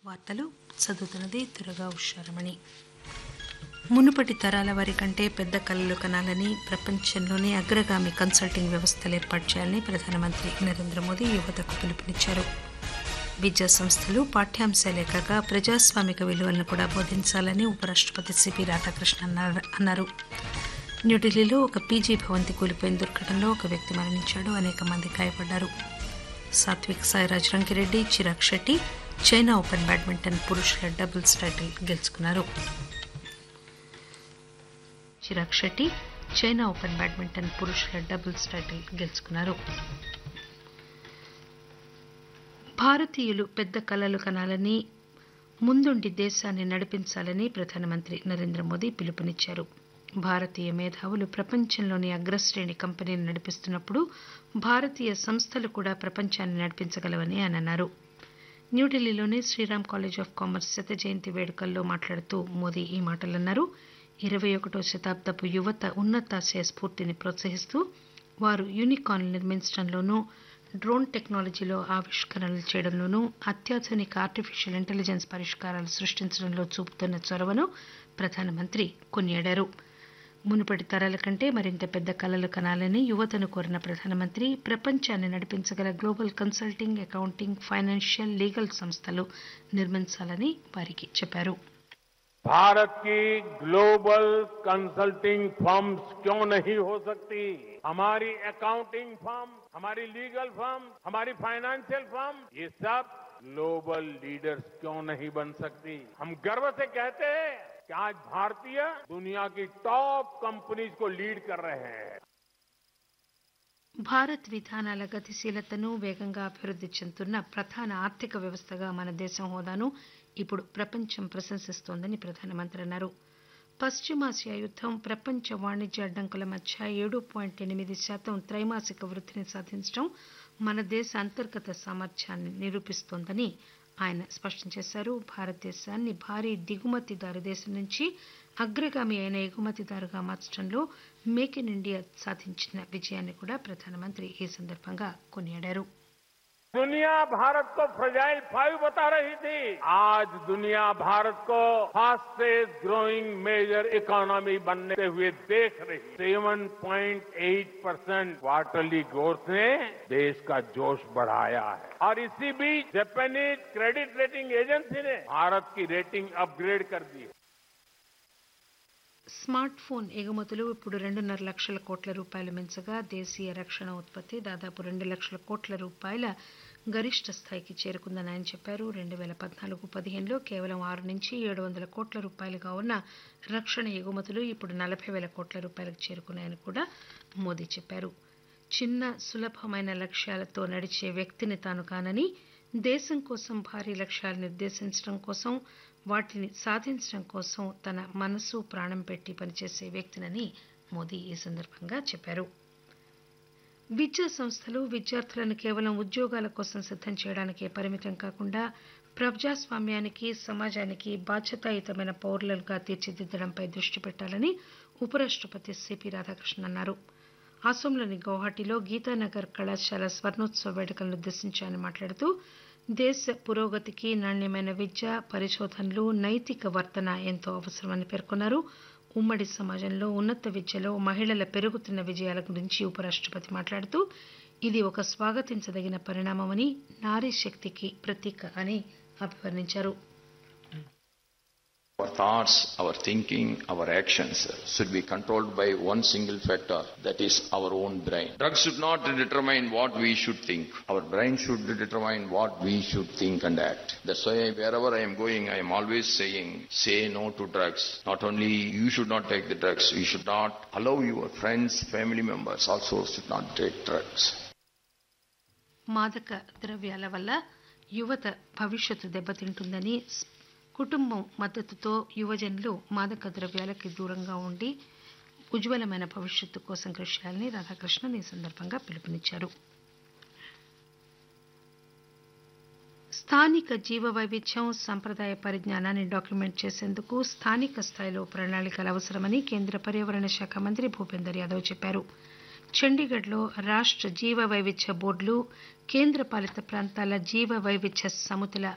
వార్తలు చదువుతున్నది దుర్గా ఉషారమణి మునుపటి తరాల వారి కంటే పెద్ద కళలు కనాలని ప్రపంచంలోనే అగ్రగామి కన్సల్టింగ్ వ్యవస్థలు ఏర్పాటు చేయాలని ప్రధానమంత్రి నరేంద్ర మోదీ యువతకు పిలుపునిచ్చారు విద్యా సంస్థలు పాఠ్యాంశాలే కాక ప్రజాస్వామిక విలువలను కూడా బోధించాలని ఉపరాష్టపతి సిపి రాధాకృష్ణ అన్నారు అన్నారు న్యూఢిల్లీలో ఒక పీజీ భవంతి కూలిపోయిన దుర్ఘటనలో ఒక వ్యక్తి మరణించాడు అనేక మంది గాయపడ్డారు Satwik Sairaj Rankireddy Chirag Shetty China open badminton పురుషుల డబుల్స్ టైటిల్ గెలుచుకున్నారు Chirag Shetty China open badminton పురుషుల డబుల్స్ టైటిల్ గెలుచుకున్నారు భారతీయులు పెద్ద కలలు కనాలని ముందుండి దేశాన్ని నడిపించాలని ప్రధానమంత్రి నరేంద్ర మోదీ పిలుపునిచ్చారు భారతీయ మేధావులు ప్రపంచంలోని అగ్రశ్రేణి కంపెనీని నడిపిస్తున్నప్పుడు భారతీయ సంస్థలు కూడా ప్రపంచాన్ని నడిపించగలవని ఆయన అన్నారు న్యూఢిల్లీలోని శ్రీరామ్ కాలేజ్ ఆఫ్ కామర్స్ శత జయంతి వేడుకల్లో మాట్లాడుతూ మోదీ ఈ మాటలన్నారు ఇరవై ఒకటో శతాబ్దపు యువత ఉన్నతాశయ స్ఫూర్తిని ప్రోత్సహిస్తూ వారు యూనికార్న్ నిర్మించడంలోనూ డ్రోన్ టెక్నాలజీలో ఆవిష్కరణలు చేయడంలోనూ అత్యాధునిక ఆర్టిఫిషియల్ ఇంటెలిజెన్స్ పరిష్కారాలు సృష్టించడంలో చూపుతున్న చొరవను ప్రధానమంత్రి కొనియాడారు మునుపటి తరాల కంటే మరింత పెద్ద కలలు కనాలని యువతను కోరిన ప్రధానమంత్రి ప్రపంచాన్ని నడిపించగల global consulting accounting financial legal సంస్థలు నిర్మించాలని వారికి చెప్పారు भारत की ग्लोबल कंसल्टिंग फर्म्स क्यों नहीं हो सकती हमारी अकाउंटिंग फर्म हमारी लीगल फर्म हमारी फाइनेंशियल फर्म ये सब ग्लोबल लीडर्स क्यों नहीं बन सकती हम गर्व से कहते हैं कि आज भारतीय दुनिया की टॉप कंपनीज को लीड कर रहे हैं భారత్ విధానాల గతిశీలతను వేగంగా అభివృద్ది చెందుతున్న ప్రధాన ఆర్థిక వ్యవస్థగా మన దేశం హోదాను ఇప్పుడు ప్రపంచం ప్రశంసిస్తోందని ప్రధానమంత్రి అన్నారు పశ్చిమాసియా యుద్దం ప్రపంచ వాణిజ్య అడ్డంకుల మధ్య ఏడు పాయింట్ ఎనిమిది శాతం త్రైమాసిక వృద్ధిని సాధించడం మన దేశ అంతర్గత సామర్థ్యాన్ని నిరూపిస్తోందని ఆయన స్పష్టం చేశారు భారతదేశాన్ని భారీ దిగుమతిదారు దేశం నుంచి అగ్రగామి అయిన ఎగుమతిదారుగా మార్చడంలో మేక్ ఇన్ ఇండియా సాధించిన విజయాన్ని కూడా ప్రధానమంత్రి ఈ సందర్భంగా కొనియాడారు दुनिया भारत को फ्रजाइल फाइव बता रही थी आज दुनिया भारत को फास्टेस्ट ग्रोइंग मेजर इकोनॉमी बनते हुए देख रही seven point eight percent quarterly growth ने देश का जोश बढ़ाया है और इसी बीच जापानीज क्रेडिट रेटिंग एजेंसी ने भारत की रेटिंग अपग्रेड कर दी है స్మార్ట్ ఫోన్ ఎగుమతులు ఇప్పుడు రెండున్నర లక్షల కోట్ల రూపాయలు మించగా దేశీయ రక్షణ ఉత్పత్తి దాదాపు రెండు లక్షల కోట్ల రూపాయల గరిష్ట స్థాయికి చేరుకుందని ఆయన చెప్పారు రెండు వేల పద్నాలుగు పదిహేనులో కేవలం ఆరు నుంచి ఏడు వందల కోట్ల రూపాయలుగా ఉన్న రక్షణ ఎగుమతులు ఇప్పుడు నలభై వేల కోట్ల రూపాయలకు చేరుకున్నాయని కూడా మోదీ చెప్పారు చిన్న సులభమైన లక్ష్యాలతో నడిచే వ్యక్తిని తాను కానని దేశం కోసం భారీ లక్ష్యాలు నిర్దేశించడం కోసం వాటిని సాధించడం కోసం తన మనసు ప్రాణం పెట్టి పనిచేసే వ్యక్తినని మోదీ ఈ సందర్భంగా చెప్పారు విద్యా సంస్థలు విద్యార్థులను కేవలం ఉద్యోగాల కోసం సిద్దం చేయడానికే పరిమితం కాకుండా ప్రజాస్వామ్యానికి సమాజానికి బాధ్యతాయుతమైన పౌరులుగా తీర్చిదిద్దడంపై దృష్టి పెట్టాలని ఉపరాష్టపతి సిపి రాధాకృష్ణ అన్నారు అసోంలోని గౌహాటీలో గీతానగర్ కళాశాల స్వర్ణోత్సవ వేడుకలను ఉద్దేశించి ఆయన మాట్లాడుతూ దేశ పురోగతికి నాణ్యమైన విద్య పరిశోధనలు నైతిక వర్తన ఎంతో అవసరమని పేర్కొన్నారు ఉమ్మడి సమాజంలో ఉన్నత విద్యలో మహిళల పెరుగుతున్న విజయాల గురించి ఉపరాష్టపతి మాట్లాడుతూ ఇది ఒక స్వాగతించదగిన పరిణామమని నారీ శక్తికి ప్రతీక అని అభివర్ణించారు Our thoughts, our thinking, our actions should be controlled by one single factor, that is our own brain. Drugs should not determine what we should think. Our brain should determine what we should think and act. That's why wherever I am going, I am always saying, say no to drugs. Not only you should not take the drugs, you should not allow your friends, family members also should not take drugs. మాదక ద్రవ్యాల వల్ల యువత భవిష్యత్తు దెబ్బతింటుందని కుటుంబం మద్దతుతో యువజనులు మాదక ద్రవ్యాలకి దూరంగా ఉండి ఉజ్వలమైన భవిష్యత్తు కోసం కృషి చేయాలని రాధాకృష్ణన్ ఈ సందర్భంగా పిలుపునిచ్చారు స్థానిక జీవ వైవిధ్యం సంప్రదాయ పరిజ్ఞానాన్ని డాక్యుమెంట్ చేసేందుకు స్థానిక స్థాయిలో ప్రణాళికలు అవసరమని కేంద్ర పర్యావరణ శాఖ మంత్రి భూపేందర్ యాదవ్ చెప్పారు చండీగఢ్లో రాష్ట్ర జీవ వైవిధ్య బోర్డులు కేంద్ర పాలిత ప్రాంతాల జీవ వైవిధ్య సమితుల